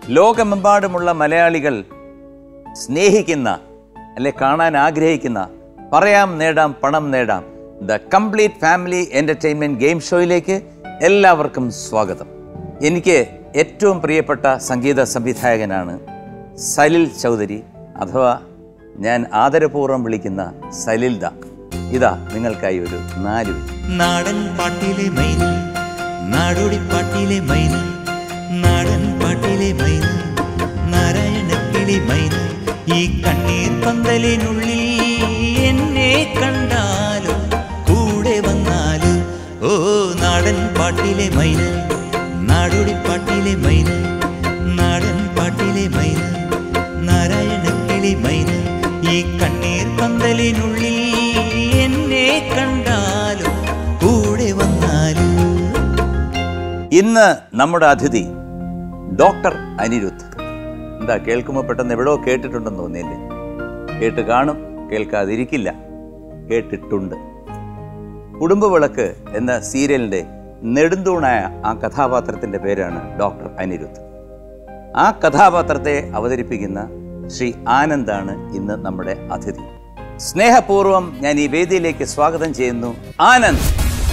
ലോകമെമ്പാടുമുള്ള മലയാളികൾ സ്നേഹിക്കുന്ന അല്ലെ കാണാൻ ആഗ്രഹിക്കുന്ന പറയാം നേടാം പണം നേടാം the complete family entertainment game ഷോയിലേക്ക് എല്ലാവർക്കും സ്വാഗതം എനിക്ക് ഏറ്റവും പ്രിയപ്പെട്ട സംഗീത സംവിധായകനാണ് സലിൽ ചൗധരി അഥവാ ഞാൻ ആദരപൂർവ്വം വിളിക്കുന്ന സലിൽദ ഇതാ നിങ്ങൾക്കായി ഒരു നാല് വരി നാടൻ പാട്ടിലെ മൈന നാടോടി പാട്ടിലെ മൈന നാടൻ പാട്ടിലെ മൈന നാരായണക്കിളി മൈന ഈ കണ്ണീർ പന്തലിനുള്ളിൽ എന്നെ കണ്ടാലും കൂടെ വന്നാലും ഓ നാടൻ പാട്ടിലെ മൈന നാടോടി പാട്ടിലെ മൈന നാടൻ പാട്ടിലെ മൈന നാരായണക്കിളി മൈന ഈ കണ്ണീർ പന്തലിനുള്ളിൽ എന്നെ കണ്ടാലും കൂടെ വന്നാലും ഇന്ന് നമ്മുടെ അതിഥി ഡോക്ടർ അനിരുദ്ധ് എന്താ കേൾക്കുമ്പോൾ പെട്ടെന്ന് എവിടെയോ കേട്ടിട്ടുണ്ടെന്ന് തോന്നിയില്ലേ കേട്ട് കാണും കേൾക്കാതിരിക്കില്ല കേട്ടിട്ടുണ്ട് കുടുംബവിളക്ക് എന്ന സീരിയലിൻ്റെ നെടുന്തൂണായ ആ കഥാപാത്രത്തിൻ്റെ പേരാണ് ഡോക്ടർ അനിരുദ്ധ് ആ കഥാപാത്രത്തെ അവതരിപ്പിക്കുന്ന ശ്രീ ആനന്ദാണ് ഇന്ന് നമ്മുടെ അതിഥി സ്നേഹപൂർവം ഞാൻ ഈ വേദിയിലേക്ക് സ്വാഗതം ചെയ്യുന്നു ആനന്ദ്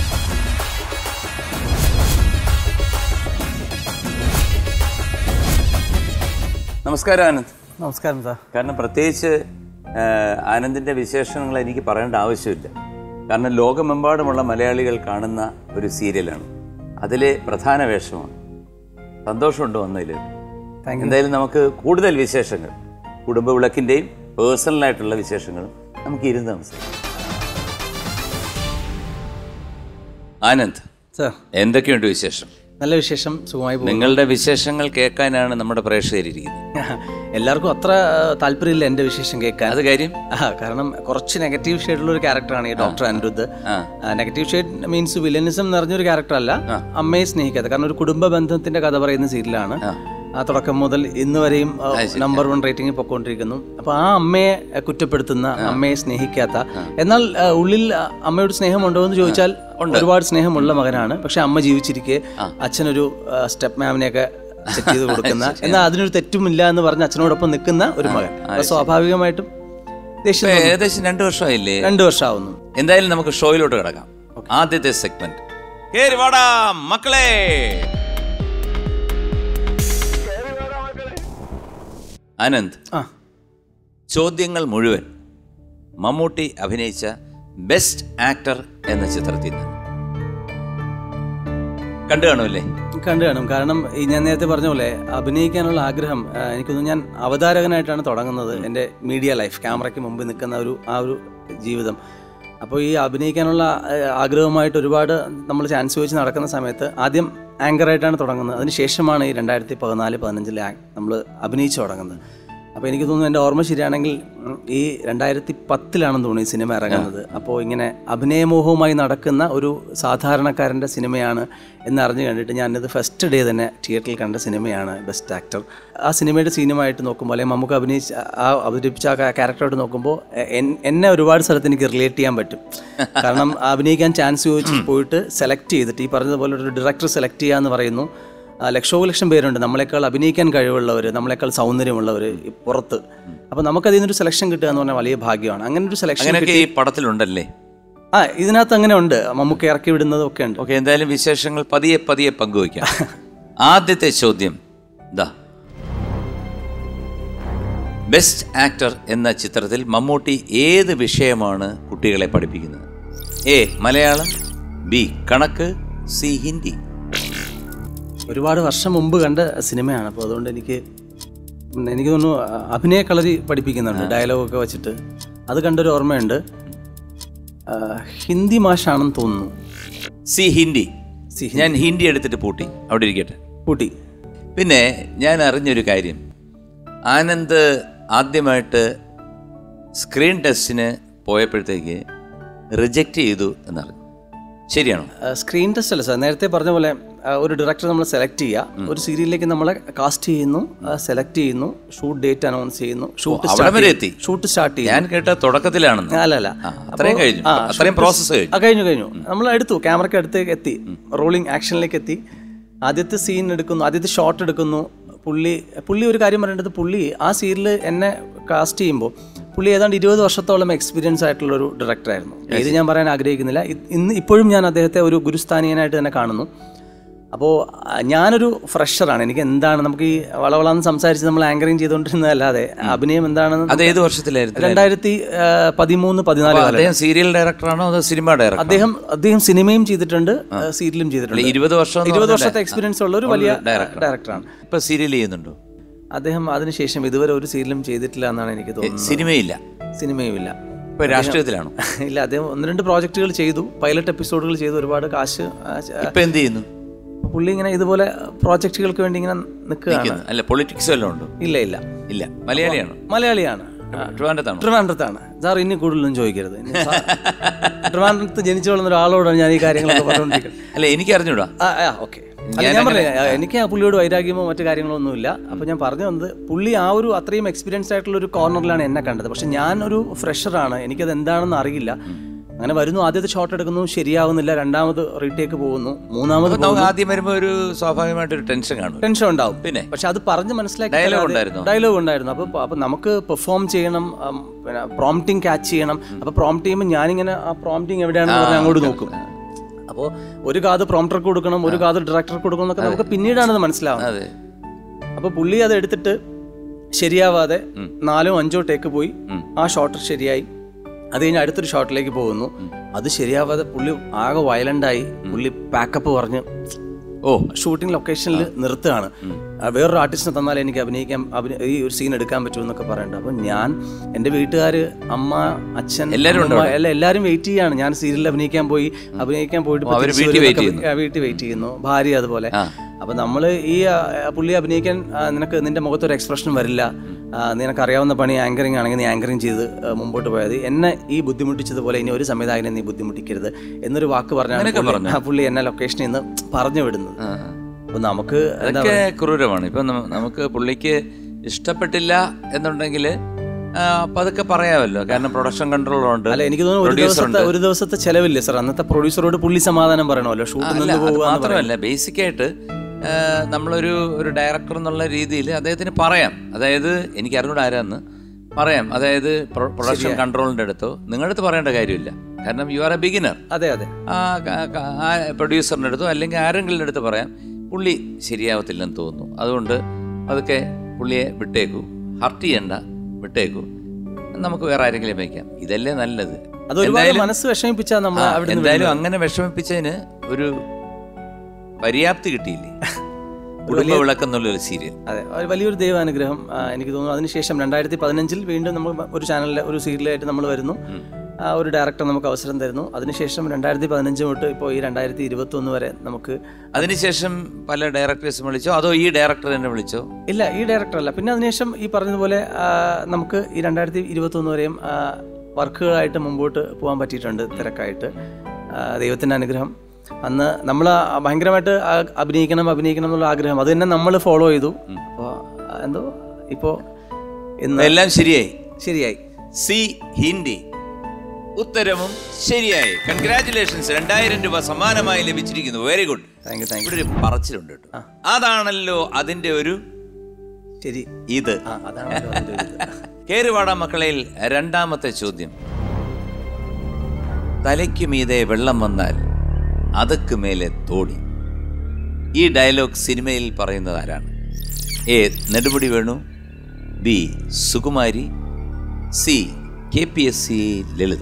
നമസ്കാരം ആനന്ദ് നമസ്കാരം സാർ കാരണം പ്രത്യേകിച്ച് ആ, ആനന്ദിൻ്റെ വിശേഷങ്ങൾ എനിക്ക് പറയേണ്ട ആവശ്യമില്ല കാരണം ലോകമെമ്പാടുമുള്ള മലയാളികൾ കാണുന്ന ഒരു സീരിയലാണ് അതിലെ പ്രധാന വേഷമാണ് സന്തോഷമുണ്ട് വന്നതിൽ താങ്ക് എന്തായാലും നമുക്ക് കൂടുതൽ വിശേഷങ്ങൾ കുടുംബ വിളക്കിൻ്റെയും പേഴ്സണലായിട്ടുള്ള വിശേഷങ്ങളും നമുക്ക് ഇരുന്ന് സംസാരിക്കാം ആനന്ദ് സാർ എന്തൊക്കെയുണ്ട് വിശേഷം നല്ല വിശേഷം സുഖമായി പോകും നിങ്ങളുടെ വിശേഷങ്ങൾ കേൾക്കാനാണ് നമ്മുടെ പ്രേക്ഷകരിരിക്കുന്നത് എല്ലാവർക്കും അത്ര താല്പര്യമില്ല എൻ്റെ വിശേഷം കേൾക്കാൻ അത് കാര്യം ആ, കാരണം കുറച്ച് നെഗറ്റീവ് ഷെയ്ഡുള്ള ഒരു ക്യാരക്ടറാണ് ഈ doctor Anirudh negative shade means villainism നിറഞ്ഞൊരു ക്യാരക്ടർ അല്ല അമ്മയെ സ്നേഹിക്കാത്ത കാരണം ഒരു കുടുംബ ബന്ധത്തിന്റെ കഥ പറയുന്ന സീരിയലാണ് ആ തുടക്കം മുതൽ ഇന്ന് വരെയും നമ്പർ വൺ റേറ്റിംഗിൽ പൊക്കോണ്ടിരിക്കുന്നു അപ്പൊ ആ അമ്മയെ അഹ്, കുറ്റപ്പെടുത്തുന്ന അമ്മയെ സ്നേഹിക്കാത്ത എന്നാൽ അഹ്, ഉള്ളിൽ അഹ്, അമ്മയോട് സ്നേഹമുണ്ടോ എന്ന് ചോദിച്ചാൽ ഒരുപാട് സ്നേഹമുള്ള മകനാണ് പക്ഷെ അമ്മ ജീവിച്ചിരിക്കെ അച്ഛനൊരു സ്റ്റെപ്പ് മാമിനെയൊക്കെ സെറ്റ് ചെയ്ത് കൊടുക്കുന്ന എന്നാൽ അതിനൊരു തെറ്റുമില്ല എന്ന് പറഞ്ഞ് അച്ഛനോടൊപ്പം നിൽക്കുന്ന ഒരു മകൻ അപ്പൊ സ്വാഭാവികമായിട്ടും ദേഷ്യം ഇപ്പൊ ഏകദേശം രണ്ടു വർഷമായില്ലേ രണ്ടു വർഷമാവുന്നു എന്തായാലും നമുക്ക് ഷോയിലോട്ട് കിടക്കാം ആദ്യത്തെ സെഗ്മെന്റ് കേറി വാടാ മക്കളെ ആനന്ദ് ആ ചോദ്യങ്ങൾ മുഴുവൻ മമ്മൂട്ടി അഭിനയിച്ച ബെസ്റ്റ് ആക്ടർ എന്ന ചിത്രത്തിൽ നിന്ന് കണ്ടു കാണുമല്ലേ കണ്ടു കാണും കാരണം ഈ ഞാൻ നേരത്തെ പറഞ്ഞ പോലെ അഭിനയിക്കാനുള്ള ആഗ്രഹം ആ, എനിക്കൊന്ന് ഞാൻ അവതാരകനായിട്ടാണ് തുടങ്ങുന്നത് എൻ്റെ മീഡിയ ലൈഫ് ക്യാമറയ്ക്ക് മുമ്പിൽ നിൽക്കുന്ന ഒരു ആ ഒരു ജീവിതം അപ്പോൾ ഈ അഭിനയിക്കാനുള്ള ആ, ആഗ്രഹമായിട്ട് ഒരുപാട് നമ്മൾ ചാൻസ് ചോദിച്ച് നടക്കുന്ന സമയത്ത് ആദ്യം ആങ്കറായിട്ടാണ് തുടങ്ങുന്നത് അതിനുശേഷമാണ് ഈ രണ്ടായിരത്തി പതിനാല് പതിനഞ്ചിൽ നമ്മൾ അഭിനയിച്ചു തുടങ്ങുന്നത് അപ്പോൾ എനിക്ക് തോന്നുന്നു എൻ്റെ ഓർമ്മ ശരിയാണെങ്കിൽ ഉം, ഈ രണ്ടായിരത്തി പത്തിലാണെന്ന് തോന്നുന്നു ഈ സിനിമ ഇറങ്ങുന്നത് അപ്പോൾ ഇങ്ങനെ അഭിനയമോഹവുമായി നടക്കുന്ന ഒരു സാധാരണക്കാരൻ്റെ സിനിമയാണ് എന്നറിഞ്ഞ് കണ്ടിട്ട് ഞാനിത് ഫസ്റ്റ് ഡേ തന്നെ തിയേറ്ററിൽ കണ്ട സിനിമയാണ് ബെസ്റ്റ് ആക്ടർ ആ സിനിമയുടെ സീനുമായിട്ട് നോക്കുമ്പോൾ അല്ലെങ്കിൽ നമുക്ക് അഭിനയിച്ച ആ അവതരിപ്പിച്ച ആ ക്യാരക്ടറായിട്ട് നോക്കുമ്പോൾ എൻ- എന്നെ ഒരുപാട് സ്ഥലത്ത് എനിക്ക് റിലേറ്റ് ചെയ്യാൻ പറ്റും കാരണം അഭിനയിക്കാൻ ചാൻസ് ചോദിച്ച് പോയിട്ട് സെലക്ട് ചെയ്തിട്ട് ഈ പറഞ്ഞതുപോലെ ഒരു ഡയറക്ടർ സെലക്ട് ചെയ്യുക എന്ന് പറയുന്നു ആ, ലക്ഷോപലക്ഷം പേരുണ്ട് നമ്മളെക്കാൾ അഭിനയിക്കാൻ കഴിവുള്ളവർ നമ്മളെക്കാൾ സൗന്ദര്യമുള്ളവർ പുറത്ത് അപ്പോൾ നമുക്കതിൽ നിന്നൊരു സെലക്ഷൻ കിട്ടുക എന്ന് പറഞ്ഞാൽ വലിയ ഭാഗ്യമാണ് അങ്ങനെ ഒരു സെലക്ഷൻ അങ്ങനെയൊക്കെ ഈ പടത്തിലുണ്ടല്ലേ ആ ഇതിനകത്ത് അങ്ങനെ ഉണ്ട് നമുക്ക് ഇറക്കി വിടുന്നതും ഒക്കെ ഉണ്ട് ഓക്കെ എന്തായാലും വിശേഷങ്ങൾ പതിയെ പതിയെ പങ്കുവയ്ക്കാം ആദ്യത്തെ ചോദ്യം ദാ ബെസ്റ്റ് ആക്ടർ എന്ന ചിത്രത്തിൽ മമ്മൂട്ടി ഏത് വിഷയമാണ് കുട്ടികളെ പഠിപ്പിക്കുന്നത് എ മലയാളം ബി കണക്ക് സി ഹിന്ദി ഒരുപാട് വർഷം മുമ്പ് കണ്ട സിനിമയാണ് അപ്പോൾ അതുകൊണ്ട് എനിക്ക് ഉം, എനിക്ക് തോന്നുന്നു അ- അഭിനയ കളരി പഠിപ്പിക്കുന്നുണ്ട് ഡയലോഗൊക്കെ വെച്ചിട്ട് അത് കണ്ടൊരു ഓർമ്മയുണ്ട് ആ, ഹിന്ദി മാഷാണെന്ന് തോന്നുന്നു സി ഹിന്ദി സി ഞാൻ ഹിന്ദി എടുത്തിട്ട് പൂട്ടി അവിടെ ഇരിക്കട്ടെ കൂട്ടി പിന്നെ ഞാൻ അറിഞ്ഞൊരു കാര്യം ആനന്ദ് ആദ്യമായിട്ട് സ്ക്രീൻ ടെസ്റ്റിന് പോയപ്പോഴത്തേക്ക് റിജക്റ്റ് ചെയ്തു എന്നറിഞ്ഞു ശരിയാണോ സ്ക്രീൻ ടെസ്റ്റ് അല്ല സാർ നേരത്തെ പറഞ്ഞ പോലെ ആ, ഒരു ഡയറക്ടർ നമ്മൾ സെലക്ട് ചെയ്യുക ഒരു സീരിയലിലേക്ക് നമ്മളെ കാസ്റ്റ് ചെയ്യുന്നു സെലക്ട് ചെയ്യുന്നു ഷൂട്ട് ഡേറ്റ് അനൗൺസ് ചെയ്യുന്നു ഷൂട്ട് അവിടെ വരെ എത്തി ഷൂട്ട് സ്റ്റാർട്ട് ചെയ്യുന്നു ഞാൻ കേട്ട തുടക്കത്തിലാണെന്ന് അല്ല അല്ല ആ, അത്രയും കഴിഞ്ഞു അത്രയും പ്രോസസ്സ് കഴിഞ്ഞു ആ കഴിഞ്ഞു കഴിഞ്ഞു നമ്മൾ എടുത്തു ക്യാമറയ്ക്ക് അടുത്തേക്ക് എത്തി റോളിംഗ് ആക്ഷനിലേക്ക് എത്തി ആദ്യത്തെ സീൻ എടുക്കുന്നു ആദ്യത്തെ ഷോട്ട് എടുക്കുന്നു പുള്ളി പുള്ളി ഒരു കാര്യം പറയേണ്ടത് പുള്ളി ആ സീരിയൽ എന്നെ കാസ്റ്റ് ചെയ്യുമ്പോൾ പുള്ളി ഏതാണ്ട് ഇരുപത് വർഷത്തോളം എക്സ്പീരിയൻസ് ആയിട്ടുള്ള ഒരു ഡയറക്ടറായിരുന്നു ഇത് ഞാൻ പറയാൻ ആഗ്രഹിക്കുന്നില്ല ഇ- ഇന്ന് ഇപ്പോഴും ഞാൻ അദ്ദേഹത്തെ ഒരു ഗുരുസ്ഥാനീയനായിട്ട് തന്നെ കാണുന്നു അപ്പോൾ ഞാനൊരു ഫ്രഷറാണ് എനിക്ക് എന്താണ് നമുക്ക് ഈ വളവളാന്ന് സംസാരിച്ച് നമ്മൾ ആങ്കറിങ് ചെയ്തുകൊണ്ടിരുന്നതല്ലാതെ അഭിനയം എന്താണെന്ന് അത് ഏത് വർഷത്തിലായിരുന്നു രണ്ടായിരത്തി ആ, പതിമൂന്ന് പതിനാല് കാലം അദ്ദേഹം സീരിയൽ ഡയറക്ടറാണോ അതോ സിനിമ ഡയറക്ടർ അദ്ദേഹം അദ്ദേഹം സിനിമയും ചെയ്തിട്ടുണ്ട് സീരിയലും ചെയ്തിട്ടുണ്ട് ഇരുപത് വർഷം എന്ന് ഇരുപത് പറഞ്ഞാൽ വർഷത്തെ എക്സ്പീരിയൻസ് ഉള്ള ഒരു വലിയ ഡയറക്ടറാണ് ഇപ്പൊ സീരിയൽ ചെയ്യുന്നുണ്ടോ അദ്ദേഹം അതിനുശേഷം ഇതുവരെ ഒരു സീരിയലും ചെയ്തിട്ടില്ല എന്നാണ് എനിക്ക് തോന്നുന്നത് സിനിമയില്ല സിനിമയുമില്ല ഇപ്പൊ രാഷ്ട്രീയത്തിലാണോ ഇല്ല അദ്ദേഹം ഒന്ന് രണ്ട് പ്രോജക്റ്റുകൾ ചെയ്തു പൈലറ്റ് എപ്പിസോഡുകൾ ചെയ്തു ഒരുപാട് കാശ് ആ, ച- ഇപ്പൊ എന്ത് ചെയ്യുന്നു പുള്ളി ഇങ്ങനെ ഇതുപോലെ പ്രോജക്റ്റുകൾക്ക് വേണ്ടി ഇങ്ങനെ നിൽക്കുകയാണ് നിൽക്കുന്നു. അല്ല പൊളിറ്റിക്സ് വല്ലതും ഉണ്ടോ ഇല്ല ഇല്ല ഇല്ല മലയാളിയാണോ മലയാളിയാണ് ആ, ട്രിവാൻഡത്താണോ ട്രിവാൻഡ്രത്താണ് സാർ ഇനി കൂടുതലൊന്നും ചോദിക്കരുത് ഇനി സാർ ട്രിവാൻഡ്രത്ത് ജനിച്ചു വളർന്ന ഒരാളോടാണ് ഞാൻ ഈ കാര്യങ്ങളൊക്കെ പറഞ്ഞുകൊണ്ടിരിക്കുന്നത് അല്ല എനിക്ക് അറിഞ്ഞൂടാ ആ ആ ഓക്കെ ഞാൻ പറഞ്ഞില്ലേ ആ, എനിക്ക് ആ പുള്ളിയോട് വൈരാഗ്യമോ മറ്റു കാര്യങ്ങളോ ഒന്നുമില്ല അപ്പോൾ ഞാൻ പറഞ്ഞു വന്നത് പുള്ളി ആ ഒരു അത്രയും എക്സ്പീരിയൻസ് ആയിട്ടുള്ള ഒരു കോർണറിലാണ് എന്നെ കണ്ടത് പക്ഷെ ഞാൻ ഒരു ഫ്രഷറാണ് എനിക്കത് എന്താണെന്ന് അറിയില്ല അങ്ങനെ വരുന്നു ആദ്യത്തെ ഷോട്ട് എടുക്കുന്നു ശരിയാവുന്നില്ല രണ്ടാമത് റീടേക്ക് പോകുന്നു മൂന്നാമത് അപ്പൊ നമുക്ക് ആദ്യം വരുമ്പോ ഒരു സ്വാഭാവികമായിട്ടൊരു ടെൻഷൻ കാണും ടെൻഷൻ ഉണ്ടാവും പിന്നെ? പക്ഷെ അത് പറഞ്ഞ് മനസ്സിലാക്കി Dialogue ഉണ്ടായിരുന്നോ? ഡയലോഗ് ഉണ്ടായിരുന്നു അപ്പോൾ അപ്പോൾ നമുക്ക് പെർഫോം ചെയ്യണം ഉം, പിന്നെ പ്രോംപ്റ്റിംഗ് ക്യാച്ച് ചെയ്യണം അപ്പോൾ പ്രോംപ്റ്റ് ചെയ്യുമ്പോൾ ഞാനിങ്ങനെ ആ പ്രോംപ്റ്റിംഗ് എവിടെയാണെന്ന് പറഞ്ഞ് അങ്ങോട്ട് നോക്കും അപ്പോൾ ഒരു കാത് പ്രോംപ്റ്റർക്ക് കൊടുക്കണം ഒരു കാത് ഡയറക്ടർക്ക് കൊടുക്കണം എന്നൊക്കെ നമുക്ക് പിന്നീടാണ് അത് മനസ്സിലാവുന്നത് അതെ അപ്പോൾ പുള്ളി അത് എടുത്തിട്ട് ശരിയാവാതെ നാലോ അഞ്ചോ ടേക്ക് പോയി ആ ഷോട്ട് ശരിയായി അത് കഴിഞ്ഞ് അടുത്തൊരു ഷോട്ടിലേക്ക് പോകുന്നു അത് ശരിയാവാതെ പുള്ളി ആകെ വയലൻ്റായി പുള്ളി പാക്കപ്പ് പറഞ്ഞ് ഓ ഷൂട്ടിംഗ് ലൊക്കേഷനിൽ നിർത്തുകയാണ് ആ, വേറൊരു ആർട്ടിസ്റ്റിനെ തന്നാൽ എനിക്ക് അഭിനയിക്കാൻ അഭിനയ ഈ ഒരു സീൻ എടുക്കാൻ പറ്റുമെന്നൊക്കെ പറയണ്ട അപ്പോൾ ഞാൻ എൻ്റെ വീട്ടുകാർ അമ്മ അച്ഛൻ എല്ലാവരും ഉണ്ടോ അമ്മ, എല്ലാ എല്ലാവരും വെയിറ്റ് ചെയ്യാണ് ഞാൻ സീരിയലിൽ അഭിനയിക്കാൻ പോയി അഭിനയിക്കാൻ പോയിട്ട് ഇപ്പൊ അവര് തിരിച്ച് വീട്ടിൽ വരുന്നൊക്കെ wait ചെയ്യുന്നു. ആ, വീട്ടിൽ വെയിറ്റ് ചെയ്യുന്നു ഭാര്യ അതുപോലെ ആ. അപ്പൊ നമ്മൾ ഈ ആ, പുള്ളി അഭിനയിക്കാൻ ആ, നിനക്ക് നിന്റെ മുഖത്തൊരു എക്സ്പ്രഷൻ വരില്ല ആ, നിനക്കറിയാവുന്ന പണി ആങ്കറിംഗ് ആണെങ്കിൽ നീ ആങ്കറിംഗ് ചെയ്ത് ആ, മുമ്പോട്ട് പോയത് എന്നെ ഈ ബുദ്ധിമുട്ടിച്ചതുപോലെ ഇനി ഒരു സംവിധായകനെ നീ ബുദ്ധിമുട്ടിക്കരുത് എന്നൊരു വാക്ക് പറഞ്ഞാണ് അങ്ങനെയൊക്കെ പുള്ളി- പറഞ്ഞോ? ആ, പുള്ളി എന്നെ ലൊക്കേഷനിൽ നിന്ന് പറഞ്ഞു വിടുന്നത് ആ, ആ. അപ്പൊ നമുക്ക് എന്താ അതൊക്കെ ക്രൂരമാണ് ഇപ്പൊ നമ്മ- നമുക്ക് പുള്ളിക്ക് ഇഷ്ടപ്പെട്ടില്ല എന്നുണ്ടെങ്കിൽ അപ്പൊ അതൊക്കെ പറയാമല്ലോ കാരണം പ്രൊഡക്ഷൻ കൺട്രോളർ ഉണ്ട് അല്ല എനിക്ക് തോന്നുന്നു ഒരു producer ദിവസത്തെ ഒരു ദിവസത്തെ ചെലവില്ലേ സാർ അന്നത്തെ പ്രൊഡ്യൂസറോട് പുള്ളി സമാധാനം പറയണമല്ലോ ഷൂട്ട് അല്ല നിന്ന് അത് പോവുക മാത്രമല്ല ബേസിക് ആയിട്ട് ആ, നമ്മളൊരു ഒരു ഡയറക്ടർ എന്നുള്ള രീതിയിൽ അദ്ദേഹത്തിന് പറയാം അതായത് എനിക്ക് അറിഞ്ഞൂടെ ആരാന്ന് പറയാം അതായത് പ്രൊഡക്ഷൻ കൺട്രോളിന്റെ അടുത്തോ നിങ്ങളുടെ അടുത്ത് പറയേണ്ട കാര്യമില്ല കാരണം യു ആർ എ ബിഗിനർ അതെ അതെ ആ ക- ക- ആ പ്രൊഡ്യൂസറിൻ്റെ അടുത്തോ അല്ലെങ്കിൽ ആരെങ്കിലും അടുത്ത് പറയാം പുള്ളി ശരിയാവത്തില്ലെന്ന് തോന്നുന്നു അതുകൊണ്ട് അതൊക്കെ പുള്ളിയെ വിട്ടേക്കൂ ഹർട്ട് ചെയ്യണ്ട വിട്ടേക്കൂ നമുക്ക് വേറെ ആരെങ്കിലും വയ്ക്കാം ഇതല്ലേ നല്ലത് അത് ഒരുപാട് മനസ്സ് വിഷമിപ്പിച്ചാൽ നമ്മൾ ആ, അവിടെ എന്തായാലും അങ്ങനെ വിഷമിപ്പിച്ചതിന് ഒരു പര്യാപ്തി കിട്ടിയില്ലേ കുടുംബ വിളക്കെന്നുള്ളൊരു സീരിയൽ അതെ ഒരു വലിയൊരു ദൈവാനുഗ്രഹം ആ, എനിക്ക് തോന്നുന്നു അതിനുശേഷം രണ്ടായിരത്തി പതിനഞ്ചിൽ വീണ്ടും നമ്മൾ ഒരു ചാനലിൽ ഒരു സീരിയലായിട്ട് നമ്മൾ വരുന്നു ആ ഒരു ഡയറക്ടർ നമുക്ക് അവസരം തരുന്നു അതിനുശേഷം രണ്ടായിരത്തി പതിനഞ്ച് തൊട്ട് ഇപ്പോൾ ഈ രണ്ടായിരത്തി ഇരുപത്തി ഒന്ന് വരെ നമുക്ക് അതിനുശേഷം പല ഡയറക്ടേഴ്സും വിളിച്ചോ അതോ ഈ ഡയറക്ടർ തന്നെ വിളിച്ചോ ഇല്ല ഈ ഡയറക്ടർ അല്ല പിന്നെ അതിനുശേഷം ഈ പറഞ്ഞതുപോലെ ആ, നമുക്ക് ഈ രണ്ടായിരത്തി ഇരുപത്തി ഒന്ന് വരെയും ആ, വർക്കുകളായിട്ട് മുമ്പോട്ട് പോകാൻ പറ്റിയിട്ടുണ്ട് തിരക്കായിട്ട് ആ, ദൈവത്തിൻ്റെ അനുഗ്രഹം അന്ന് നമ്മൾ ഭയങ്കരമായിട്ട് ആ- അഭിനയിക്കണം അഭിനയിക്കണം എന്നുള്ള ആഗ്രഹം അത് തന്നെ നമ്മൾ ഫോളോ ചെയ്തു അപ്പോൾ എന്തോ ഇപ്പോൾ ഇന്ന് എല്ലാം ശരിയായി ശരിയായി സി ഹിന്ദി ഉത്തരവും ശരിയായി കൺഗ്രാറ്റുലേഷൻസ് രണ്ടായിരം രൂപ സമ്മാനമായി ലഭിച്ചിരിക്കുന്നു very good thank you thank you ഇവിടെ ഒരു പറച്ചിലുണ്ട് കേട്ടോ അതാണല്ലോ അതിന്റെ ഒരു ശരി ഇത് ആ അതാണ് അതിൻ്റെ ഒരു ഇത്. കേറുവാട മക്കളയിൽ രണ്ടാമത്തെ ചോദ്യം തലയ്ക്ക് മീതെ വെള്ളം വന്നാൽ അതക്ക് മേലെ തോടി ഈ ഡയലോഗ് സിനിമയിൽ പറയുന്നത് ആരാണ് A Nedumudi Venu B Sukumari C K P S C Lalitha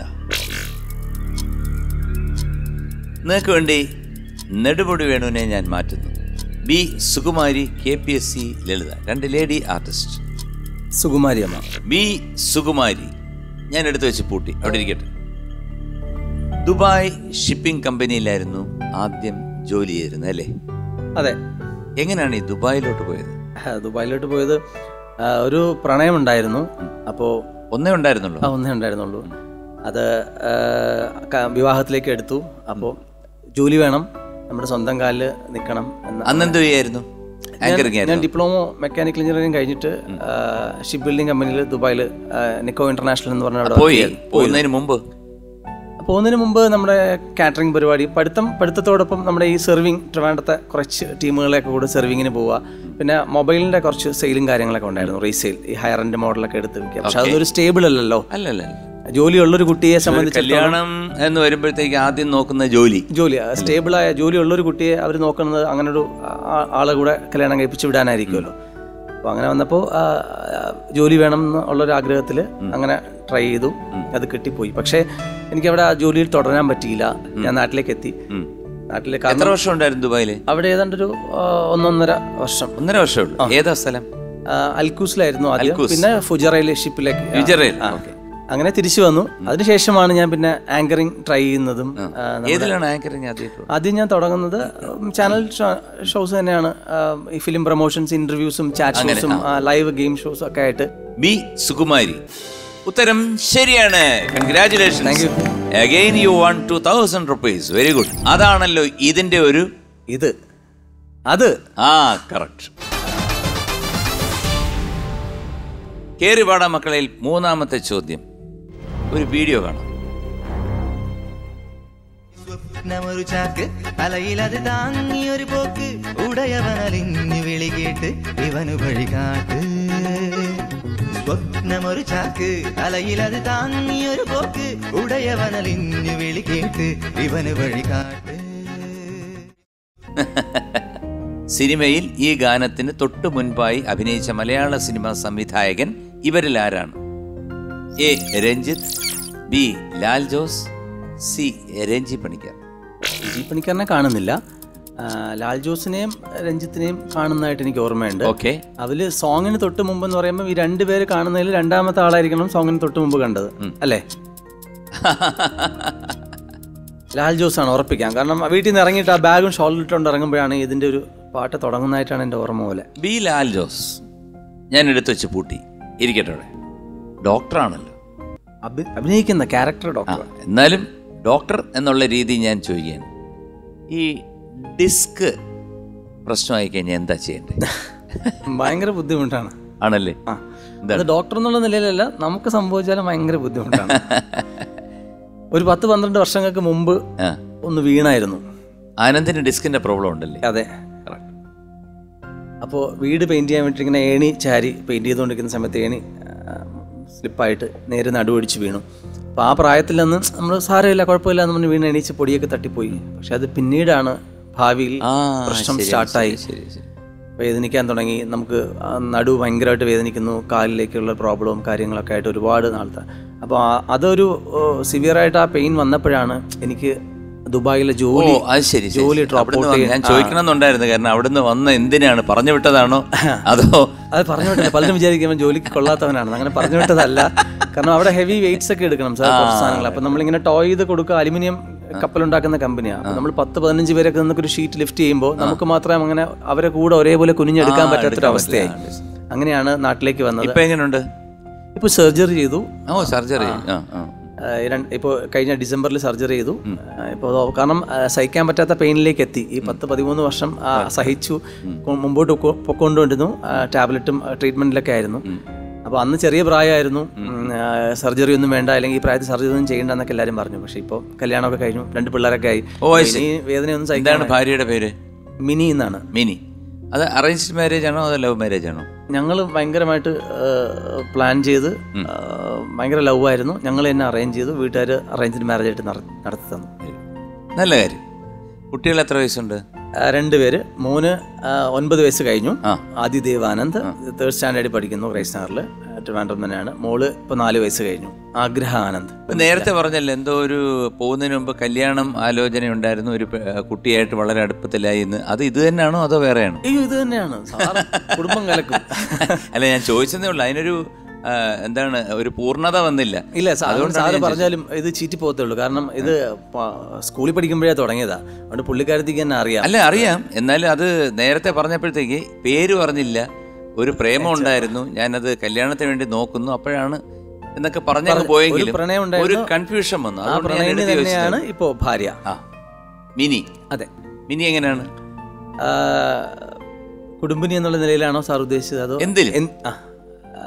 നിങ്ങൾക്ക് വേണ്ടി നെടുമുടി വേണുവിനെ ഞാൻ മാറ്റുന്നു ബി സുകുമാരി കെ പി എസ് സി ലളിത രണ്ട് ലേഡി ആർട്ടിസ്റ്റ് സുകുമാരി അമ്മ ബി സുകുമാരി ഞാൻ എടുത്തു വെച്ച് പൂട്ടി അവിടെ ഇരിക്കട്ടെ ദുബായ് ഷിപ്പിംഗ് കമ്പനിയിലായിരുന്നു ആദ്യം ജോലി ചെയ്തിരുന്നത് അല്ലേ അതെ എങ്ങനെയാണ് ഈ ദുബായിലോട്ട് പോയത് ആ, ദുബായിലോട്ട് പോയത് ആ, ഒരു പ്രണയമുണ്ടായിരുന്നു അപ്പോൾ ഒന്നേ ഉണ്ടായിരുന്നുള്ളൂ ആ ഒന്നേ ഉണ്ടായിരുന്നുള്ളൂ അത് ആ, ക- വിവാഹത്തിലേക്ക് എടുത്തു അപ്പോൾ ജോലി വേണം നമ്മുടെ സ്വന്തം കാലിൽ നിൽക്കണം എന്ന അന്നെന്ത് ചെയ്യായിരുന്നു ആങ്കറിംഗ് ഞാൻ ആയിരുന്നു ഡിപ്ലോമ മെക്കാനിക്കൽ എഞ്ചിനീയറിംഗ് കഴിഞ്ഞിട്ട് ഷിപ്പ് ബിൽഡിംഗ് കമ്പനിയിൽ ദുബായിൽ നിക്കോ ഇന്റർനാഷണൽ എന്ന് പറഞ്ഞ അവിടെ പോയി work ചെയ്യാൻ- പോകുന്നതിന് മുമ്പ് പോകുന്നതിന് മുമ്പ് നമ്മുടെ കാറ്ററിംഗ് പരിപാടി പഠിത്തം പഠിത്തത്തോടൊപ്പം നമ്മുടെ ഈ സെർവിങ് ട്രിവാൻഡത്തെ കുറച്ച് ടീമുകളെയൊക്കെ കൂടെ സെർവിങ്ങിന് പോവുക പിന്നെ മൊബൈലിൻ്റെ കുറച്ച് സെയിലും കാര്യങ്ങളൊക്കെ ഉണ്ടായിരുന്നു റീസെയിൽ ഈ ഹയർ എൻഡ് മോഡലൊക്കെ എടുത്ത് വിൽക്കുക പക്ഷെ അതൊരു സ്റ്റേബിൾ അല്ലല്ലോ അല്ലല്ല ജോലിയുള്ളൊരു കുട്ടിയെ സംബന്ധിച്ച് കല്യാണം എന്ന് വരുമ്പോഴത്തേക്ക് ആദ്യം നോക്കുന്ന ജോലി ജോലി സ്റ്റേബിളായ ജോലിയുള്ളൊരു കുട്ടിയെ അവർ നോക്കുന്നത് അങ്ങനെ ഒരു ആ- ആളെ കൂടെ കല്യാണം കഴിപ്പിച്ച് വിടാനായിരിക്കുമല്ലോ അപ്പോൾ അങ്ങനെ വന്നപ്പോൾ ജോലി വേണം എന്നുള്ളൊരു ആഗ്രഹത്തിൽ അങ്ങനെ ട്രൈ ചെയ്തു അത് കിട്ടിപ്പോയി പക്ഷേ എനിക്കവിടെ ആ ജോലിയിൽ തുടരാൻ പറ്റിയില്ല ഞാൻ നാട്ടിലേക്ക് എത്തി നാട്ടിലെ കാരണം എത്ര വർഷം ഉണ്ടായിരുന്നു ദുബായില് അവിടെ ഏതാണ്ടൊരു ആ, ഒന്നൊന്നര വർഷം ഒന്നര വർഷമേ ഉള്ളൂ ഏതാ സ്ഥലം ആ, അൽക്കൂസിലായിരുന്നു ആദ്യം അൽക്കൂസ്. പിന്നെ ഫുജറയിലെ ഷിപ്പിലേക്ക് ആ, ഫുജറയിൽ, ആ. അങ്ങനെ തിരിച്ചു വന്നു അതിനുശേഷമാണ് ഞാൻ പിന്നെ ആങ്കറിങ് ട്രൈ ചെയ്യുന്നതും ആ, നമ്മുടെ- ഏതിലാണ് ആങ്കറിങ് ആദ്യമായിട്ട് ആദ്യം ഞാൻ തുടങ്ങുന്നത് ഉം, ചാനൽ ഷോ- ഷോസ് തന്നെയാണ് ആ, ഈ ഫിലിം പ്രൊമോഷൻസ് ഇന്റർവ്യൂസും ചാറ്റ് ഷോസും ലൈവ് ഗെയിം ഷോസും ഒക്കെ ആയിട്ട് ബി സുകുമാരി ഉത്തരം ശരിയാണ് congratulation again you one two thousand rupees very good അതാണല്ലോ ഇതിന്റെ ഒരു ഇത് അത് ആ കറക്റ്റ് കേറിപാടാ മക്കളിൽ മൂന്നാമത്തെ ചോദ്യം ഒരു വീഡിയോ കാണാം സ്വപ്നമൊരു ചാക്ക് തലയിലത് താങ്ങിയൊരു പോക്ക് ഉടയവനലിഞ്ഞു വിളി കേട്ട് ഇവനു വഴികാട്ട് സ്വപ്നമൊരു ചാക്ക് തലയിലത് താങ്ങിയൊരു പോക്ക് ഉടയവനലിഞ്ഞു വിളി കേട്ട് ഇവനു വഴികാട്ട് സിനിമയിൽ ഈ ഗാനത്തിന് തൊട്ടു മുൻപായി അഭിനയിച്ച മലയാള സിനിമാ സംവിധായകൻ ഇവരിൽ ആരാണ് A Ranjith B Lal Jose C Ranji Panicker ജി പണിക്കാരനെ കാണുന്നില്ല ആ, ലാൽ ജോസിനെയും രഞ്ജിത്തിനെയും കാണുന്നതായിട്ട് എനിക്ക് ഓർമ്മയുണ്ട് ഓക്കെ അതില് സോങ്ങിന് തൊട്ട് മുമ്പ് എന്ന് പറയുമ്പോൾ ഈ രണ്ടുപേര് കാണുന്നതിൽ രണ്ടാമത്തെ ആളായിരിക്കണം സോങ്ങിന് തൊട്ട് മുമ്പ് കണ്ടത് അല്ലേ ലാൽ ജോസ് ആണ് ഉറപ്പിക്കാം കാരണം വീട്ടിൽ നിന്ന് ഇറങ്ങിയിട്ട് ആ ബാഗും ഷോളിൽ ഇട്ടുകൊണ്ട് ഇറങ്ങുമ്പോഴാണ് ഇതിന്റെ ഒരു പാട്ട് തുടങ്ങുന്നതായിട്ടാണ് എൻ്റെ ഓർമ്മ പോലെ ബി ലാൽ ജോസ് ഞാൻ എടുത്തു വെച്ച് പൂട്ടി ഇരിക്കട്ടെ അവിടെ ഡോക്ടറാണല്ലോ അഭി- അഭിനയിക്കുന്ന ക്യാരക്ടർ ആ ഡോക്ടർ എന്നാലും ഡോക്ടർ എന്നുള്ള രീതി ഞാൻ ചോദിക്കുകയാണ് ഈ ഡിസ്ക് പ്രശ്നമായി കഴിഞ്ഞാൽ എന്താ ചെയ്യേണ്ടത് ഭയങ്കര ബുദ്ധിമുട്ടാണ് ആണല്ലേ ആ അത് ഡോക്ടർ എന്നുള്ള നിലയിലല്ല നമുക്ക് സംഭവിച്ചാലും ഭയങ്കര ബുദ്ധിമുട്ടാണ് ഒരു പത്ത് പന്ത്രണ്ട് വർഷങ്ങൾക്ക് മുമ്പ് ആ ഒന്ന് വീണായിരുന്നു ആനന്ദിന് ഡിസ്കിന്റെ പ്രോബ്ലം ഉണ്ടല്ലേ അതെ അപ്പോൾ വീട് പെയിന്റ് ചെയ്യാൻ വേണ്ടി ഇങ്ങനെ ഏണി ചാരി പെയിന്റ് ചെയ്തുകൊണ്ടിരിക്കുന്ന സമയത്ത് ഏണി സ്ലിപ്പായിട്ട് നേരെ നടുവടിച്ച് വീണു അപ്പോൾ ആ പ്രായത്തിൽ നിന്ന് നമ്മൾ സാരമില്ല കുഴപ്പമില്ല എന്ന് പറഞ്ഞ് വീണ് എണീച്ച് പൊടിയൊക്കെ തട്ടിപ്പോയി പക്ഷെ അത് പിന്നീടാണ് ഭാവിയിൽ ആ പ്രശ്നം ശരി, സ്റ്റാർട്ടായി ശരി ശരി വേദനിക്കാൻ തുടങ്ങി നമുക്ക് ആ നടു ഭയങ്കരമായിട്ട് വേദനിക്കുന്നു കാലിലേക്കുള്ള പ്രോബ്ലവും കാര്യങ്ങളൊക്കെ ആയിട്ട് ഒരുപാട് നാളത്തെ അപ്പോൾ ആ- അതൊരു സിവിയറായിട്ട് ആ പെയിൻ വന്നപ്പോഴാണ് എനിക്ക് ദുബായിലെ ഓ ജോലി അത് ശരി ശരി, ജോലി ശരി. ഡ്രോപ്പ് അവിടുന്ന് ഔട്ട് വന്ന് ഞാൻ ചോദിക്കണമെന്നുണ്ടായിരുന്നു കാരണം അവിടുന്ന് വന്ന എന്തിനാണ് പറഞ്ഞു വിട്ടതാണോ അതോ അത് പറഞ്ഞു വിട്ടില്ല പലരും വിചാരിക്കുമ്പോൾ ജോലിക്ക് കൊള്ളാത്തവനാണ് അങ്ങനെ പറഞ്ഞു വിട്ടതല്ല കാരണം അവിടെ ഹെവി വെയിറ്റ്സ് ഒക്കെ എടുക്കണം സാർ കുറച്ച് സാധനങ്ങൾ അപ്പൊ നമ്മളിങ്ങനെ ടോയ് ചെയ്ത് കൊടുക്കുക അലുമിനിയം കപ്പലുണ്ടാക്കുന്ന കമ്പനിയാണ് അപ്പൊ നമ്മൾ പത്ത് പതിനഞ്ച് പേരൊക്കെ നിന്നൊക്കെ ഒരു ഷീറ്റ് ലിഫ്റ്റ് ചെയ്യുമ്പോൾ നമുക്ക് മാത്രം അങ്ങനെ അവരെ കൂടെ ഒരേപോലെ കുനിഞ്ഞെടുക്കാൻ പറ്റാത്തൊരു അവസ്ഥയായി അങ്ങനെയാണ് നാട്ടിലേക്ക് വന്നത് ഇപ്പൊ എങ്ങനെയുണ്ട് ഇപ്പൊ സർജറി ചെയ്തു ഓ സർജറി ആ ആ ഇപ്പോൾ കഴിഞ്ഞ ഡിസംബറിൽ സർജറി ചെയ്തു ഇപ്പോൾ കാരണം ആ, സഹിക്കാൻ പറ്റാത്ത പെയിനിലേക്ക് എത്തി ഈ പത്ത് പതിമൂന്ന് വർഷം ആ, സഹിച്ചു കൊ- മുമ്പോട്ട് കൊ- പൊക്കോണ്ടുകൊണ്ടിരുന്നു ടാബ്ലറ്റും ട്രീറ്റ്മെന്റിലൊക്കെ ആയിരുന്നു അപ്പോൾ അന്ന് ചെറിയ പ്രായമായിരുന്നു സർജറി ഒന്നും വേണ്ട അല്ലെങ്കിൽ ഈ പ്രായത്തിൽ സർജറി ഒന്നും ചെയ്യണ്ട എന്നൊക്കെ എല്ലാവരും പറഞ്ഞു പക്ഷേ ഇപ്പോൾ കല്യാണമൊക്കെ കഴിഞ്ഞു രണ്ട് പിള്ളേരൊക്കെ ആയി ഓ, അത് ശരി. ഇനി വേദനയൊന്നും എന്താണ് സഹിക്കാൻ ഭാര്യയുടെ പേര് മിനി എന്നാണ് മിനി അത് അറേഞ്ച്ഡ് മാരേജ് ആണോ അതോ ലവ് മാരേജ് ആണോ ഞങ്ങൾ ഭയങ്കരമായിട്ട് പ്ലാൻ ചെയ്ത് ആ, ഭയങ്കര ലവ് ആയിരുന്നു ഞങ്ങൾ തന്നെ അറേഞ്ച് ചെയ്തു വീട്ടുകാർ അറേഞ്ച്ഡ് മാരേജ് ആയിട്ട് നട- നടത്തി തന്നു നല്ല കാര്യം കുട്ടികൾ എത്ര വയസ്സുണ്ട് ആ, രണ്ടുപേര് മോന് ആ, ഒൻപത് വയസ്സ് കഴിഞ്ഞു ആ. ആദിദേവ് ആനന്ദ് തേർഡ് സ്റ്റാൻഡേർഡിൽ പഠിക്കുന്നു ക്രൈസ്റ്റ് നഗറിൽ ട്രിവാൻഡ്രം തന്നെയാണ് മോള് ഇപ്പോൾ നാല് വയസ്സ് കഴിഞ്ഞു ആഗ്രഹ ആനന്ദ് ഇപ്പൊ നേരത്തെ പറഞ്ഞല്ലോ എന്തോ ഒരു പോകുന്നതിന് മുമ്പ് കല്യാണം ആലോചന ഉണ്ടായിരുന്നു ഒരു പെ- കുട്ടിയായിട്ട് വളരെ അടുപ്പത്തിലായി എന്ന് അത് ഇത് തന്നെയാണോ അതോ വേറെയാണോ അയ്യോ ഇത് തന്നെയാണ് സാറ് കുടുംബം കലക്കും അല്ല ഞാൻ ചോദിച്ചതേ ഉള്ളൂ അതിനൊരു ആ, എന്താണ് ഒരു പൂർണ്ണത വന്നില്ല ഇല്ല സാർ അതുകൊണ്ടാണ് സാറ് ഞാൻ പറഞ്ഞാലും ഇത് ചീറ്റി പോകത്തേ ഉള്ളൂ കാരണം ഇത് പ- സ്കൂളിൽ പഠിക്കുമ്പോഴേ തുടങ്ങിയതാ അതുകൊണ്ട് പുള്ളിക്കാരത്തേക്ക് തന്നെ അറിയാം അല്ല അറിയാം എന്നാലും അത് നേരത്തെ പറഞ്ഞപ്പോഴത്തേക്ക് പേര് പറഞ്ഞില്ല ഒരു പ്രേമം ഉണ്ടായിരുന്നു ഞാനത് കല്യാണത്തിന് വേണ്ടി നോക്കുന്നു അപ്പോഴാണ് എന്നൊക്കെ പറഞ്ഞങ്ങ് ഒരു പോയെങ്കിലും പ്രണയം ഒരു ഉണ്ടായിരുന്നു കൺഫ്യൂഷൻ വന്നു ആ അതുകൊണ്ട് ഞാൻ പ്രണയിനി എടുത്ത് തന്നെയാണ് ചോദിച്ചത്. ഇപ്പോൾ ഭാര്യ ആ മിനി അതെ മിനി എങ്ങനെയാണ് ആ, കുടുംബിനി എന്നുള്ള നിലയിലാണോ സാർ ഉദ്ദേശിച്ചത് അതോ എന്തിലും. എന്ത്- ആ. ആ,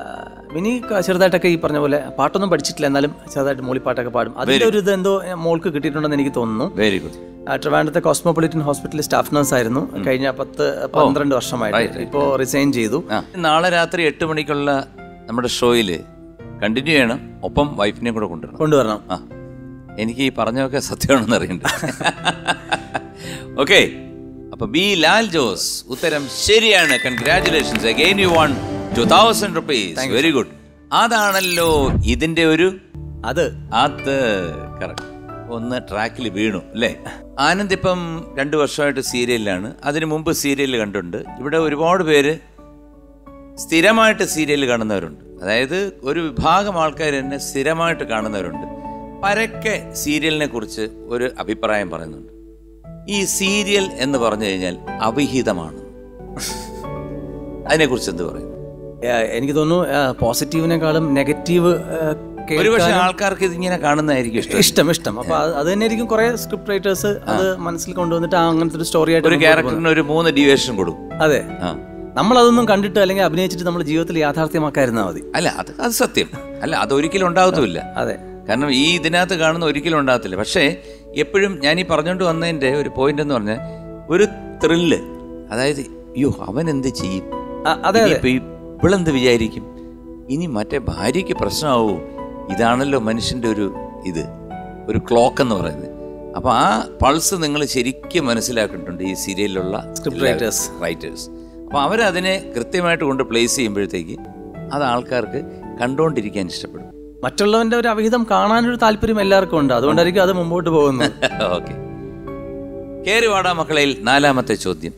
വിനി ക- ചെറുതായിട്ടൊക്കെ ഈ പറഞ്ഞ പോലെ പാട്ടൊന്നും പഠിച്ചിട്ടില്ല എന്നാലും ചെറുതായിട്ട് മൂളിപ്പാട്ടൊക്കെ പാടും അതിന്റെ ഒരു ഇത് എന്തോ മോൾക്ക് കിട്ടിയിട്ടുണ്ടെന്ന് എനിക്ക് തോന്നുന്നു വെരി ഗുഡ് ആ, ട്രിവാൻഡ്രത്തെ കോസ്മോപൊളിറ്റൻ ഹോസ്പിറ്റലിൽ സ്റ്റാഫ് നഴ്സ് ആയിരുന്നു കഴിഞ്ഞ പത്ത് പന്ത്രണ്ട് വർഷമായിട്ട് ഇപ്പോൾ റിസൈൻ ചെയ്തു ആ നാളെ രാത്രി എട്ട് മണിക്കുള്ള നമ്മുടെ ഷോയിൽ കണ്ടിന്യൂ ചെയ്യണം ഒപ്പം വൈഫിനെയും കൂടെ കൊണ്ടുവരണം കൊണ്ടുവരണം ആ എനിക്ക് ഈ പറഞ്ഞതൊക്കെ സത്യമാണെന്ന് അറിയണ്ട ഓക്കെ അപ്പൊ ബി ലാൽ ജോസ് ഉത്തരം ശരിയാണ് congratulations again you one two thousand rupees very good അതാണല്ലോ ഇതിന്റെ ഒരു അത് അത് കറക്റ്റ് ഒന്ന് ട്രാക്കിൽ വീണു അല്ലേ ആനന്ദ് ഇപ്പം രണ്ടു വർഷമായിട്ട് സീരിയലിലാണ് അതിനു മുമ്പ് സീരിയൽ കണ്ടിട്ടുണ്ട് ഇവിടെ ഒരുപാട് പേര് സ്ഥിരമായിട്ട് സീരിയൽ കാണുന്നവരുണ്ട് അതായത് ഒരു വിഭാഗം ആൾക്കാർ തന്നെ സ്ഥിരമായിട്ട് കാണുന്നവരുണ്ട് പരക്കെ സീരിയലിനെ കുറിച്ച് ഒരു അഭിപ്രായം പറയുന്നുണ്ട് ഈ സീരിയൽ എന്ന് പറഞ്ഞു കഴിഞ്ഞാൽ അവിഹിതമാണ് അതിനെക്കുറിച്ച് എന്ത് പറയുന്നു ആ, എനിക്ക് തോന്നുന്നു ആ, പോസിറ്റീവിനെക്കാളും നെഗറ്റീവ് ആ, ഒരുപക്ഷെ കേൾക്കാനും ആൾക്കാർക്ക് ഇതിങ്ങനെ കാണുന്നതായിരിക്കും ഇഷ്ടം ഇഷ്ടം ഇഷ്ടം അപ്പൊ അത് അത് തന്നെ ആയിരിക്കും കുറെ സ്ക്രിപ്റ്റ് റൈറ്റേഴ്സ് അത് മനസ്സിൽ കൊണ്ടുവന്നിട്ട് ആ അങ്ങനത്തെ ഒരു സ്റ്റോറി ആയിട്ട് ഒരു മുമ്പോട്ട് പോകുന്നത്. ക്യാരക്ടറിന് ഒരു മൂന്ന് ഡിവേഷൻ കൊടുക്കും അതെ ആ നമ്മൾ അതൊന്നും കണ്ടിട്ട് അല്ലെങ്കിൽ അഭിനയിച്ചിട്ട് നമ്മുടെ ജീവിതത്തിൽ യാഥാർത്ഥ്യമാക്കായിരുന്നാൽ മതി അല്ല അത് അത് സത്യം അല്ല അത് ഒരിക്കലും ഉണ്ടാകത്തുമില്ല അതെ കാരണം ഈ ഇതിനകത്ത് കാണുന്ന ഒരിക്കലും ഉണ്ടാകത്തില്ല പക്ഷേ എപ്പോഴും ഞാൻ ഈ പറഞ്ഞുകൊണ്ട് വന്നതിൻ്റെ ഒരു പോയിന്റ് എന്ന് പറഞ്ഞാൽ ഒരു ത്രില്ല് അതായത് അയ്യോ അവൻ എന്ത് ചെയ്യും ആ, അതെ അതെ ഇനിയിപ്പോ ഈ ഇവളെന്ത് വിചാരിക്കും ഇനി മറ്റേ ഭാര്യയ്ക്ക് പ്രശ്നമാവോ ഇതാണല്ലോ മനുഷ്യന്റെ ഒരു ഇത് ഒരു ക്ലോക്ക് എന്ന് പറയുന്നത് അപ്പൊ ആ പൾസ് നിങ്ങൾ ശരിക്കും മനസ്സിലാക്കിയിട്ടുണ്ട് ഈ സീരിയലിലുള്ള Script writers. റൈറ്റേഴ്സ് അപ്പൊ അവരതിനെ കൃത്യമായിട്ട് കൊണ്ട് പ്ലേസ് ചെയ്യുമ്പോഴത്തേക്ക് അത് ആൾക്കാർക്ക് കണ്ടുകൊണ്ടിരിക്കാൻ ഇഷ്ടപ്പെടും മറ്റുള്ളവന്റെ ഒരു അവിഹിതം കാണാനൊരു താല്പര്യം എല്ലാവർക്കും ഉണ്ട് അതുകൊണ്ടായിരിക്കും അത് മുമ്പോട്ട് പോകുന്നത് ഓക്കെ കേറിവാടാ മക്കളയിൽ നാലാമത്തെ ചോദ്യം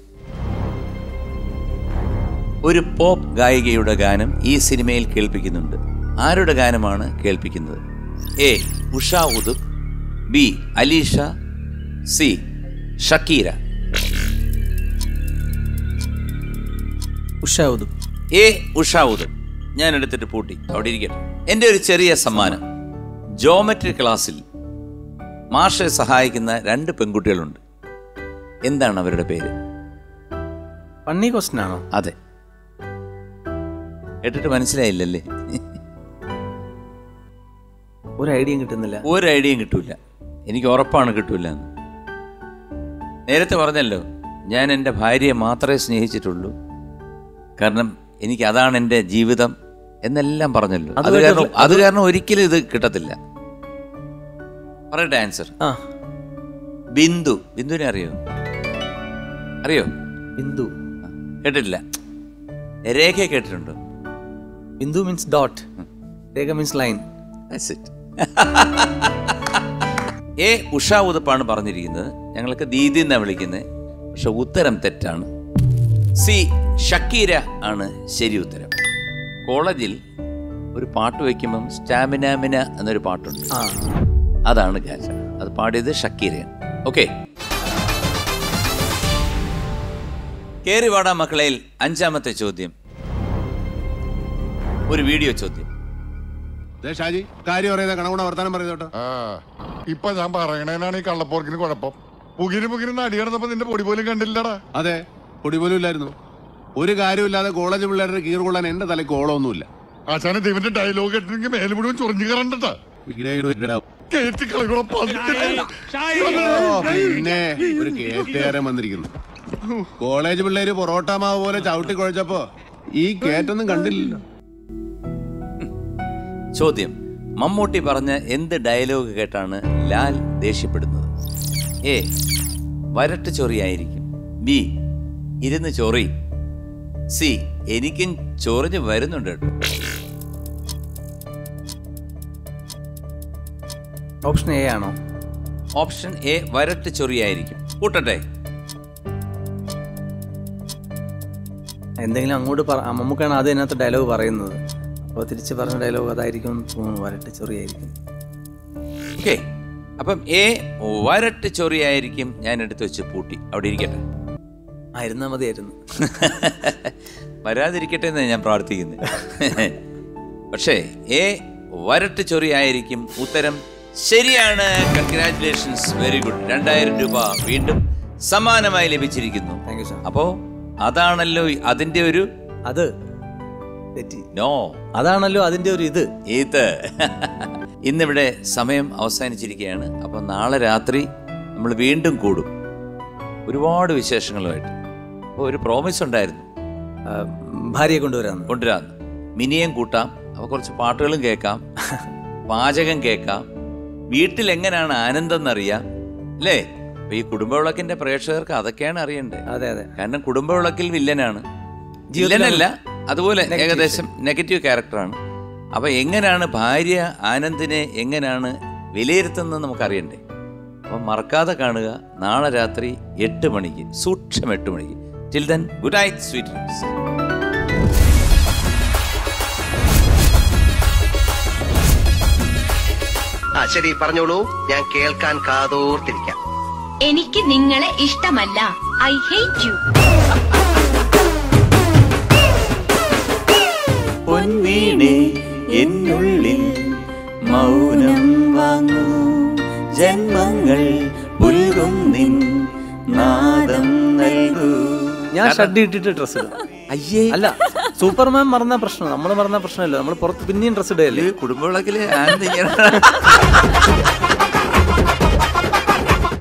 ഒരു പോപ്പ് ഗായികയുടെ ഗാനം ഈ സിനിമയിൽ കേൾപ്പിക്കുന്നുണ്ട് ആരുടെ ഗാനമാണ് കേൾപ്പിക്കുന്നത് A Usha Uthup B Alisha C Shakira ഉഷാവുതു എ ഉഷ ഉദുബ് ഞാൻ എടുത്തിട്ട് പൂട്ടി അവിടെ ഇരിക്കട്ടെ എൻ്റെ ഒരു ചെറിയ സമ്മാനം ജോമെട്രി ക്ലാസ്സിൽ മാഷെ സഹായിക്കുന്ന രണ്ട് പെൺകുട്ടികളുണ്ട് എന്താണ് അവരുടെ പേര് പണ്ണി ക്വസ്റ്റൻ ആണോ അതെ കേട്ടിട്ട് മനസ്സിലായില്ലല്ലേ ഒരു ഐഡിയയും കിട്ടുന്നില്ല ഒരു ഐഡിയയും കിട്ടൂല എനിക്ക് ഉറപ്പാണ് കിട്ടൂല എന്ന് നേരത്തെ പറഞ്ഞല്ലോ ഞാൻ എൻ്റെ ഭാര്യയെ മാത്രമേ സ്നേഹിച്ചിട്ടുള്ളൂ കാരണം എനിക്ക് അതാണ് എൻ്റെ ജീവിതം എന്നെല്ലാം പറഞ്ഞല്ലോ അത് അതുമായിട്ട് കാരണം അത് കാരണം ഒരിക്കലും ഇത് കിട്ടത്തില്ല പറയട്ടെ ആൻസർ ആ ബിന്ദു ബിന്ദുവിനെ അറിയോ അറിയോ ബിന്ദു ആ, കേട്ടിട്ടില്ല രേഖ കേട്ടിട്ടുണ്ടോ ബിന്ദു മീൻസ് ഡോട്ട് രേഖ means line That's it. A Usha ഉതുപ്പാണ് പറഞ്ഞിരിക്കുന്നത് ഞങ്ങൾക്ക് ദീദി എന്നാണ് വിളിക്കുന്നത് പക്ഷെ ഉത്തരം തെറ്റാണ് സി ഷക്കീര ആണ് ശരി ഉത്തരം കോളേജിൽ ഒരു പാട്ട് വയ്ക്കുമ്പം സ്റ്റാമിനാമിന എന്നൊരു പാട്ടുണ്ട് ആ അതാണ് ഗാജ അത് പാടിയത് ഷക്കീരയാണ് ഓക്കെ കേറിവാടാ മക്കളയിൽ അഞ്ചാമത്തെ ചോദ്യം ഒരു വീഡിയോ ചോദ്യം ദേ ഷാജി കാര്യം അറിയാതെ കണകുണ വർത്താനം പറയുന്നത് കേട്ടോ ആ ഇപ്പൊ ഞാൻ പറയണേനാണ് ഈ കള്ളപ്പോർക്കിന് കുഴപ്പം പുകിരി പുകിരി അടി കിടന്നപ്പോ നിന്റെ പൊടി പോലും കണ്ടില്ലടാ അതെ പൊടി പോലും ഇല്ലായിരുന്നു ഒരു കാര്യമില്ലാതെ കോളേജ് പിള്ളേരുടെ കീറ് കൊള്ളാൻ എന്റെ തലയ്ക്ക് ഓളമൊന്നുമില്ല ആശാനെ ദൈവന്റെ ഡയലോഗ് കേട്ടിട്ടുണ്ടെങ്കിൽ മേലെ മുഴുവൻ ചൊറിഞ്ഞു കയറണ്ടട്ടാ കേട്ടി കളികളെ പിന്നെ ഒരു കേറ്റുകാരൻ വന്നിരിക്കുന്നു കോളേജ് പിള്ളേര് പൊറോട്ട മാവ് പോലെ ചവിട്ടി കുഴച്ചപ്പോ ഈ കേറ്റൊന്നും കണ്ടില്ലല്ലോ ചോദ്യം മമ്മൂട്ടി പറഞ്ഞ എന്ത് ഡയലോഗ് കേട്ടാണ് ലാൽ ദേഷ്യപ്പെടുന്നത് എ വരട്ട് ചൊറിയായിരിക്കും ബി ഇരുന്ന് ചൊറി സി എനിക്കും ചൊറിഞ്ഞ് വരുന്നുണ്ട് കേട്ടോ ഓപ്ഷൻ എ ആണോ ഓപ്ഷൻ എ വരട്ട് ചൊറിയായിരിക്കും കൂട്ടട്ടെ എന്തെങ്കിലും അങ്ങോട്ട് പറ മമ്മൂക്കാണ് ആദ്യം അതിനകത്ത് ഡയലോഗ് പറയുന്നത് അപ്പോൾ തിരിച്ച് പറഞ്ഞ ഡയലോഗ് അതായിരിക്കും എന്ന് തോന്നുന്നു വരട്ട് ചൊറിയായിരിക്കും ഓക്കെ അപ്പം എ വരട്ട് ചൊറിയായിരിക്കും ഞാൻ എടുത്തു വെച്ച് പൂട്ടി അവിടെ ഇരിക്കട്ടെ ആയിരുന്നാ മതിയായിരുന്നു വരാതിരിക്കട്ടെ എന്ന് ഞാൻ പ്രാർത്ഥിക്കുന്നത് പക്ഷേ എ വരട്ട് ചൊറിയായിരിക്കും ഉത്തരം ശരിയാണ് കൺഗ്രാറ്റുലേഷൻസ് വെരി ഗുഡ് രണ്ടായിരം രൂപ വീണ്ടും സമ്മാനമായി ലഭിച്ചിരിക്കുന്നു താങ്ക് യു സാർ അപ്പോ അതാണല്ലോ അതിന്റെ ഒരു അത് തെറ്റി നോ അതാണല്ലോ അതിന്റെ ഒരു ഇത് ഇത് ഇന്നിവിടെ സമയം അവസാനിച്ചിരിക്കുകയാണ് അപ്പം നാളെ രാത്രി നമ്മൾ വീണ്ടും കൂടും ഒരുപാട് വിശേഷങ്ങളുമായിട്ട് അപ്പോൾ ഒരു പ്രോമിസ് ഉണ്ടായിരുന്നു ആ, ഭാര്യയെ കൊണ്ടുവരാന്ന് കൊണ്ടുവരാന്ന് മിനിയും കൂട്ടാം അപ്പോൾ കുറച്ച് പാട്ടുകളും കേൾക്കാം പാചകം കേൾക്കാം വീട്ടിൽ എങ്ങനെയാണ് ആനന്ദം എന്നറിയാം അല്ലേ അപ്പൊ ഈ കുടുംബവിളക്കിന്റെ പ്രേക്ഷകർക്ക് അതൊക്കെയാണ് അറിയണ്ടേ അതെ അതെ കാരണം കുടുംബവിളക്കിൽ വില്ലനാണ് വില്ലനല്ല അതുപോലെ ഏകദേശം നെഗറ്റീവ് ക്യാരക്ടറാണ് അപ്പൊ എങ്ങനെയാണ് ഭാര്യ ആനന്ദിനെ എങ്ങനെയാണ് വിലയിരുത്തുന്നത് നമുക്കറിയണ്ടേ അപ്പം മറക്കാതെ കാണുക നാളെ രാത്രി എട്ട് മണിക്ക് സൂക്ഷ്മം എട്ട് മണിക്ക് till then good night sweet dreams ആ ശരി പറഞ്ഞോളൂ ഞാൻ കേൾക്കാൻ കാതോർത്തിരിക്കാം എനിക്ക് നിങ്ങളെ ഇഷ്ടമല്ല ഐ ഹേറ്റ് യു പൊൻവീണേ എന്നുള്ളിൽ മൗനം വാങ്ങൂ ജന്മങ്ങൾ പുൽകും നിൻ നാദം നൽകൂ ഞാൻ ഷഡ് ഇട്ടിട്ട് ഡ്രസ്സ് ഇടും അയ്യേ അല്ല സൂപ്പർമാൻ മറന്ന പ്രശ്നം നമ്മൾ മറന്ന പ്രശ്നമല്ല നമ്മൾ പുറത്ത് പിന്നെയും ഡ്രസ്സ് ഇടുകയല്ലേ കുടുംബവിളക്കില് ആനന്ദിങ്ങനെ